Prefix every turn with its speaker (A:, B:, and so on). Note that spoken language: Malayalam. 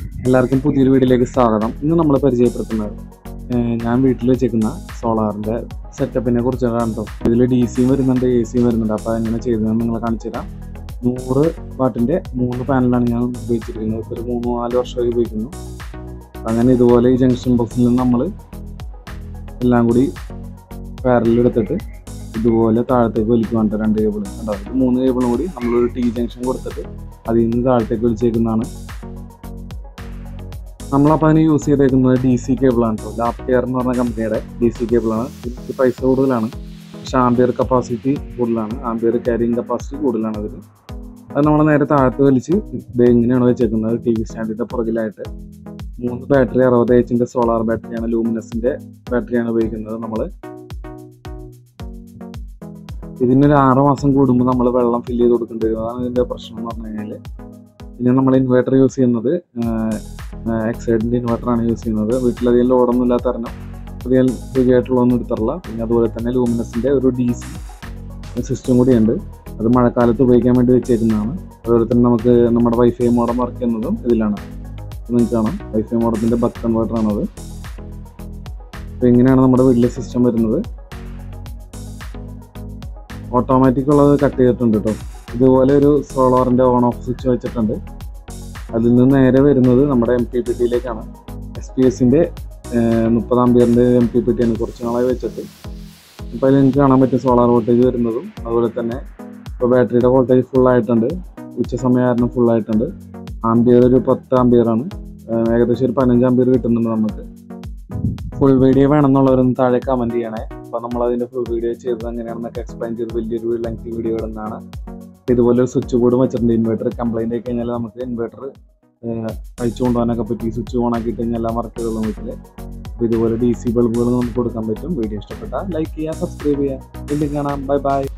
A: എല്ലാവർക്കും പുതിയൊരു വീഡിയോയിലേക്ക് സ്വാഗതം ഇന്ന് നമ്മൾ പരിചയപ്പെടുത്തുന്നത് ഏഹ് ഞാൻ വീട്ടിൽ വെച്ചേക്കുന്ന സോളാറിൻ്റെ സെറ്റപ്പിനെ കുറിച്ചാണ് കേട്ടോ ഇതിൽ ഡി സിയും വരുന്നുണ്ട് എ സിയും വരുന്നുണ്ട് അപ്പോൾ അതെങ്ങനെ ചെയ്തതെന്ന് നിങ്ങളെ കാണിച്ചു തരാം നൂറ് വാട്ടിൻ്റെ മൂന്ന് പാനലാണ് ഞാൻ ഉപയോഗിച്ചിരിക്കുന്നത് ഇപ്പോൾ ഒരു മൂന്ന് നാല് വർഷമായി ഉപയോഗിക്കുന്നു അങ്ങനെ ഇതുപോലെ ഈ ജംഗ്ഷൻ ബോക്സിൽ നിന്ന് നമ്മൾ എല്ലാം കൂടി പാരലെടുത്തിട്ട് ഇതുപോലെ താഴത്തേക്ക് വലിക്കുവാണ്ട് രണ്ട് കേബിൾ കണ്ടോ ഇത് മൂന്ന് കേബിളും കൂടി നമ്മളൊരു ടി ജംഗ്ഷൻ കൊടുത്തിട്ട് അതിൽ നിന്ന് താഴത്തേക്ക് വലിച്ചേക്കുന്നതാണ് നമ്മളപ്പോൾ അതിന് യൂസ് ചെയ്തേക്കുന്നത് ഡി സി കേബിളാണ് കേട്ടോ ലാപ്റ്റിയർ എന്ന് പറഞ്ഞ കമ്പനിയുടെ ഡി സി കേബിളാണ് ഇതിന് പൈസ കൂടുതലാണ് പക്ഷെ ആംബിയർ കപ്പാസിറ്റി കൂടുതലാണ് ആംബിയർ ക്യാരിങ് കപ്പാസിറ്റി കൂടുതലാണ് അതിൽ അത് നമ്മൾ നേരെ താഴത്ത് വലിച്ച് ഇത് എങ്ങനെയാണ് വെച്ചേക്കുന്നത് ടി വി സ്റ്റാൻഡിൻ്റെ പുറകിലായിട്ട് മൂന്ന് ബാറ്ററി അറുപത് എച്ചിൻ്റെ സോളാർ ബാറ്ററിയാണ് ലൂമിനസിൻ്റെ ബാറ്ററിയാണ് ഉപയോഗിക്കുന്നത് നമ്മൾ ഇതിനൊരു ആറ് മാസം കൂടുമ്പോൾ നമ്മൾ വെള്ളം ഫില്ല് ചെയ്ത് കൊടുക്കേണ്ടി വരും അതാണ് ഇതിൻ്റെ പ്രശ്നം എന്ന് പറഞ്ഞു കഴിഞ്ഞാൽ പിന്നെ നമ്മൾ ഇൻവേർട്ടർ യൂസ് ചെയ്യുന്നത് എക്സൈഡിൻ്റെ ഇൻവെർട്ടറാണ് യൂസ് ചെയ്യുന്നത് വീട്ടിലധികം ലോഡൊന്നും ഇല്ലാത്ത കാരണം അധികം ഹെവിയായിട്ടുള്ളതൊന്നും എടുത്തിട്ടില്ല പിന്നെ അതുപോലെ തന്നെ ലൂമിനസിൻ്റെ ഒരു ഡി സി സിസ്റ്റം കൂടിയുണ്ട് അത് മഴക്കാലത്ത് ഉപയോഗിക്കാൻ വേണ്ടി വെച്ചേക്കുന്നതാണ് അതുപോലെ തന്നെ നമുക്ക് നമ്മുടെ വൈഫൈ മോഡം വർക്ക് ചെയ്യുന്നതും ഇതിലാണ് ഇത് നിങ്ങൾക്ക് കാണാം വൈഫൈ മോഡത്തിൻ്റെ ബക്ക് കൺവേർട്ടറാണത് അപ്പോൾ ഇങ്ങനെയാണ് നമ്മുടെ വീട്ടിലെ സിസ്റ്റം വരുന്നത് ഓട്ടോമാറ്റിക് ഉള്ളത് കട്ട് ചെയ്തിട്ടുണ്ട് കേട്ടോ ഇതുപോലെ ഒരു സോളാറിൻ്റെ ഓൺ ഓഫ് സ്വിച്ച് വെച്ചിട്ടുണ്ട് അതിൽ നിന്ന് നേരെ വരുന്നത് നമ്മുടെ എം പി പി ടിയിലേക്കാണ് എസ് പി എസിൻ്റെ മുപ്പതാം പേരിൻ്റെ എം പി പി ടി ആണ് കുറച്ച് നാളായി വെച്ചിട്ട് ഇപ്പോൾ അതിൽ എനിക്ക് കാണാൻ പറ്റും സോളാർ വോൾട്ടേജ് വരുന്നതും അതുപോലെ തന്നെ ഇപ്പോൾ ബാറ്ററിയുടെ വോൾട്ടേജ് ഫുൾ ആയിട്ടുണ്ട് ഉച്ച സമയമായിരുന്നു ഫുൾ ആയിട്ടുണ്ട് ആംബിയർ ഒരു പത്ത് ആംബിയറാണ് ഏകദേശം ഒരു പതിനഞ്ച് ആംബിയർ കിട്ടുന്നുണ്ട് നമുക്ക് ഫുൾ വീഡിയോ വേണമെന്നുള്ളവരൊന്ന് താഴെ കമൻറ്റ് ചെയ്യണേ അപ്പോൾ നമ്മൾ അതിൻ്റെ ഫുൾ വീഡിയോ ചെയ്തത് എങ്ങനെയാണെന്നൊക്കെ എക്സ്പ്ലെയിൻ ചെയ്ത് വലിയൊരു ലെങ്തി വീഡിയോ ഇടുന്നതാണ് ഇതുപോലെ ഒരു സ്വിച്ച് ബോർഡ് വെച്ചിട്ടുണ്ട് ഇൻവെർട്ടർ കംപ്ലൈൻ്റ് ആയി കഴിഞ്ഞാൽ നമുക്ക് ഇൻവെർട്ടർ അഴിച്ചു കൊണ്ടുപോകാനൊക്കെ പറ്റി സ്വിച്ച് ഓൺ ആക്കി കഴിഞ്ഞാൽ എല്ലാം വർക്ക് ചെയ്തോളും വീട്ടിൽ അപ്പോൾ ഇതുപോലെ ഡി സി ബൾബുകൾ നമുക്ക് കൊടുക്കാൻ പറ്റും വീഡിയോ ഇഷ്ടപ്പെട്ടാൽ ലൈക്ക് ചെയ്യുക സബ്സ്ക്രൈബ് ചെയ്യുക വീണ്ടും കാണാം ബൈ ബൈ